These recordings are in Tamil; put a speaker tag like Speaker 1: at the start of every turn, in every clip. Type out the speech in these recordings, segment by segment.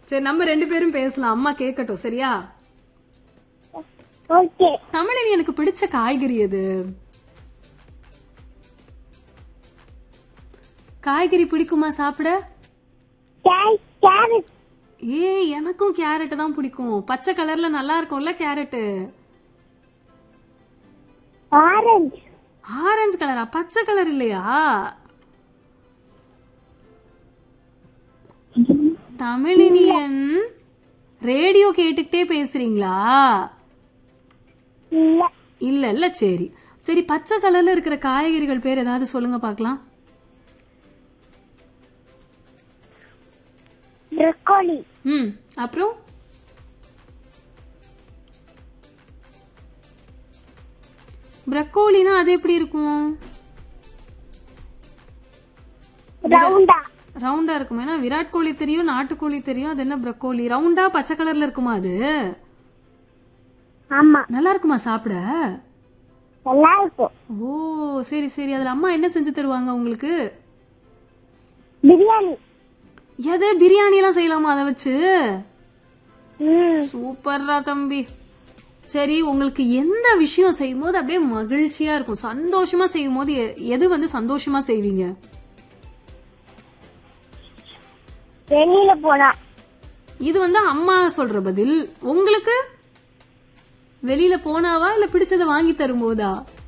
Speaker 1: சரி நம்ம ரெண்டு பேரும் பேசலாம் அம்மா கேட்கட்டும் சரியா
Speaker 2: ஓகே
Speaker 1: தமிழில் எனக்கு பிடிச்ச காய்கறி எது காய்கறி பிடிக்குமா சாப்பிட
Speaker 2: கேரட்
Speaker 1: ஏ எனக்கும் கேரட் தான் பிடிக்கும் பச்சை கலர்ல நல்லா இருக்கும்ல கேரட்
Speaker 2: ஆரஞ்சு
Speaker 1: ஆரஞ்சு கலரா பச்சை கலர் இல்லையா தமிழினியன் ரேடியோ கேட்டுக்கிட்டே பேசுறீங்களா
Speaker 2: இல்ல
Speaker 1: இல்ல இல்ல சரி சரி பச்சை கலர்ல இருக்கிற காய்கறிகள் பேர் ஏதாவது சொல்லுங்க பார்க்கலாம்
Speaker 2: ப்ரொக்கோலி
Speaker 1: ம் அப்புறம் பிரக்கோலினா அது எப்படி இருக்கும்
Speaker 2: ரவுண்டா
Speaker 1: ரவுண்டா இருக்கும் ஏன்னா விராட் கோலி தெரியும் நாட்டுக்கோழி தெரியும் அது என்ன பிரக்கோலி ரவுண்டா பச்சை கலர்ல இருக்குமா அது
Speaker 2: ஆமா
Speaker 1: நல்லா இருக்குமா சாப்பிட
Speaker 2: நல்லா இருக்கும்
Speaker 1: ஓ சரி சரி அதுல அம்மா என்ன செஞ்சு தருவாங்க உங்களுக்கு
Speaker 2: பிரியாணி
Speaker 1: எது பிரியாணி எல்லாம் செய்யலாமா அதை வச்சு
Speaker 2: ம்
Speaker 1: சூப்பர்ரா தம்பி சரி உங்களுக்கு எந்த விஷயம் செய்யும் போது அப்படியே மகிழ்ச்சியா இருக்கும் சந்தோஷமா செய்யும் போது எ- எது வந்து சந்தோஷமா செய்வீங்க
Speaker 2: வெளியில போனா
Speaker 1: இது வந்து அம்மா சொல்ற பதில் உங்களுக்கு வெளியில போனாவா இல்ல பிடிச்சதை வாங்கி தரும்போதா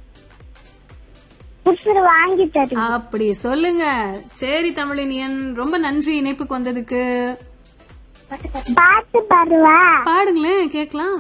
Speaker 2: புதுசு வாங்கி தரும்
Speaker 1: அப்படி சொல்லுங்க சரி தமிழினியன் ரொம்ப நன்றி இணைப்புக்கு வந்ததுக்கு
Speaker 2: பாட்டு பாடுவா
Speaker 1: பாடுங்களேன் கேக்கலாம்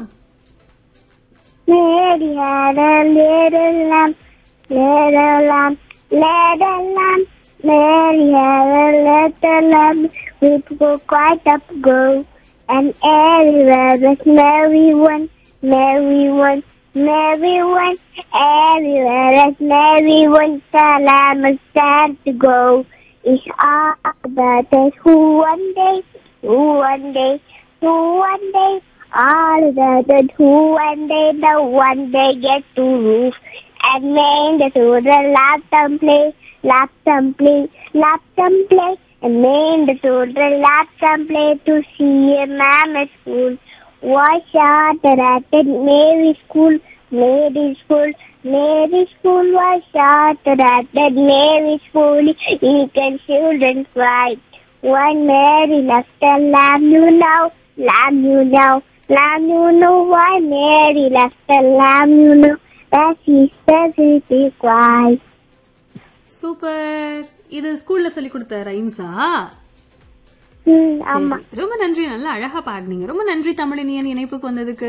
Speaker 2: Mary had a little lamb, little lamb, little lamb. Mary had a little lamb with go quite up go. And everywhere was Mary one, Mary one, Mary one. Everywhere was Mary one, the lamb was sad to go. It's all about us who one day, who one day, who one day. All the good who one day, the one day get to roof. And made the children laugh and play, laugh and play, laugh and play. And made the children laugh and play to see a mama school. Watch out at the Mary school, Mary school, Mary school. Watch out at the Mary school. You can children cry. One Mary left the lamb you know, lamb you know, lamb you know why Mary left the lamb you know. That she says it is why.
Speaker 1: Super இது ஸ்கூல்ல சொல்லி கொடுத்த ரைம்ஸா
Speaker 2: ம், ஆமா
Speaker 1: சரி ரொம்ப நன்றி நல்லா அழகா பாடுனீங்க ரொம்ப நன்றி தமிழினியன் இணைப்புக்கு வந்ததுக்கு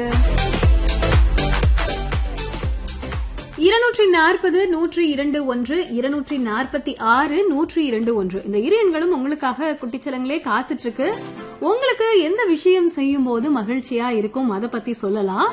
Speaker 1: இருநூற்றி நாற்பது நூற்றி இரண்டு ஒன்று இருநூற்றி நாற்பத்தி ஆறு நூற்றி இரண்டு ஒன்று இந்த இரு எண்களும் உங்களுக்காக குட்டிச்சலங்களே காத்துட்டு இருக்கு உங்களுக்கு எந்த விஷயம் செய்யும் போது மகிழ்ச்சியா இருக்கும் அதை பத்தி சொல்லலாம்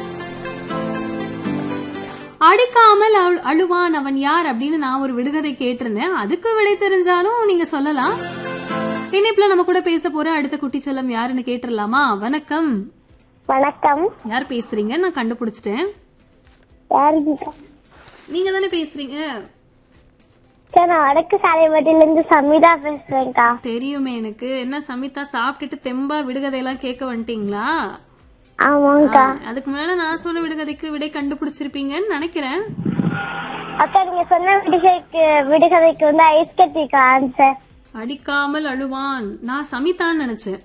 Speaker 1: அடிக்காமல் அழு- அழுவான் அவன் யார் அப்படின்னு நான் ஒரு விடுகதை கேட்டிருந்தேன் அதுக்கு விடை தெரிஞ்சாலும் நீங்க சொல்லலாம் இணைப்புல நம்ம கூட பேச போற அடுத்த குட்டிச்சலம் யாருன்னு கேட்டுடலாமா வணக்கம்
Speaker 2: வணக்கம்
Speaker 1: யார் பேசுறீங்க நான் கண்டுபிடிச்சிட்டேன்
Speaker 2: யாருக்கிட்ட
Speaker 1: நீங்க தானே பேசுறீங்க
Speaker 2: சார் நான் வடக்கு சாலைவட்டில இருந்து சமிதா பேசுறேன்க்கா
Speaker 1: தெரியுமே எனக்கு என்ன சமிதா சாப்பிட்டுட்டு தெம்பா விடுகதையெல்லாம் கேட்க வந்துட்டீங்களா
Speaker 2: ஆமாங்கக்கா
Speaker 1: அதுக்கு முன்னால நான் சொன்ன விடுகதைக்கு விடை கண்டுபிடிச்சிருப்பீங்கன்னு நினைக்கிறேன்
Speaker 2: அக்கா நீங்க சொன்ன விடுகதைக்கு விடுகதைக்கு வந்து ஐஸ் கட்டிக்கா ஆன்சர்
Speaker 1: அடிக்காமல் அழுவான் நான் சமிதான்னு நினைச்சேன்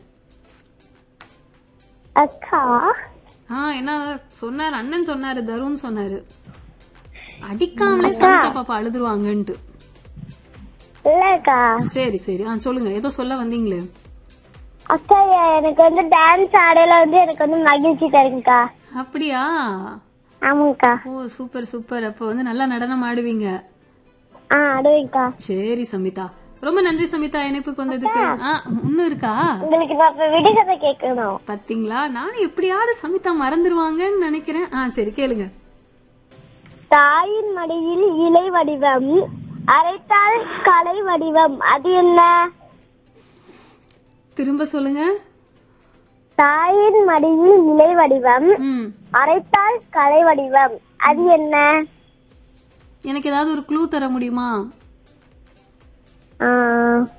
Speaker 2: அக்கா
Speaker 1: ஆ என்ன சொன்னாரு அண்ணன் சொன்னாரு தருண் சொன்னாரு அடிக்காமலே சமிதா பாப்பா அழுதுருவாங்கன்ட்டு
Speaker 2: இல்லக்கா
Speaker 1: சரி சரி ஆ சொல்லுங்க ஏதோ சொல்ல வந்தீங்களே
Speaker 2: அக்கா எனக்கு வந்து டான்ஸ் ஆடையில வந்து எனக்கு வந்து மகிழ்ச்சி தருங்கக்கா
Speaker 1: அப்படியா
Speaker 2: ஆமாங்கக்கா
Speaker 1: ஓ சூப்பர் சூப்பர் அப்ப வந்து நல்லா நடனம் ஆடுவீங்க
Speaker 2: ஆ அடுவேங்க்கா
Speaker 1: சரி சமிதா ரொம்ப நன்றி சமிதா இணைப்புக்கு வந்ததுக்கு ஆ இன்னும் இருக்கா
Speaker 2: உங்களுக்கு நான் இப்ப விடுகதை கேட்கணும்
Speaker 1: பாத்தீங்களா நானும் எப்படியாவது சமிதா மறந்துருவாங்கன்னு நினைக்கிறேன் ஆ சரி கேளுங்க
Speaker 2: தாயின் மடியில் இலை வடிவம் அரைத்தால் கலை வடிவம் அது என்ன
Speaker 1: திரும்ப சொல்லுங்க
Speaker 2: தாயின் மடியில் இலை வடிவம்
Speaker 1: ம்
Speaker 2: அரைத்தால் கலை வடிவம் அது என்ன
Speaker 1: எனக்கு ஏதாவது ஒரு க்ளூ தர முடியுமா
Speaker 2: ஆ,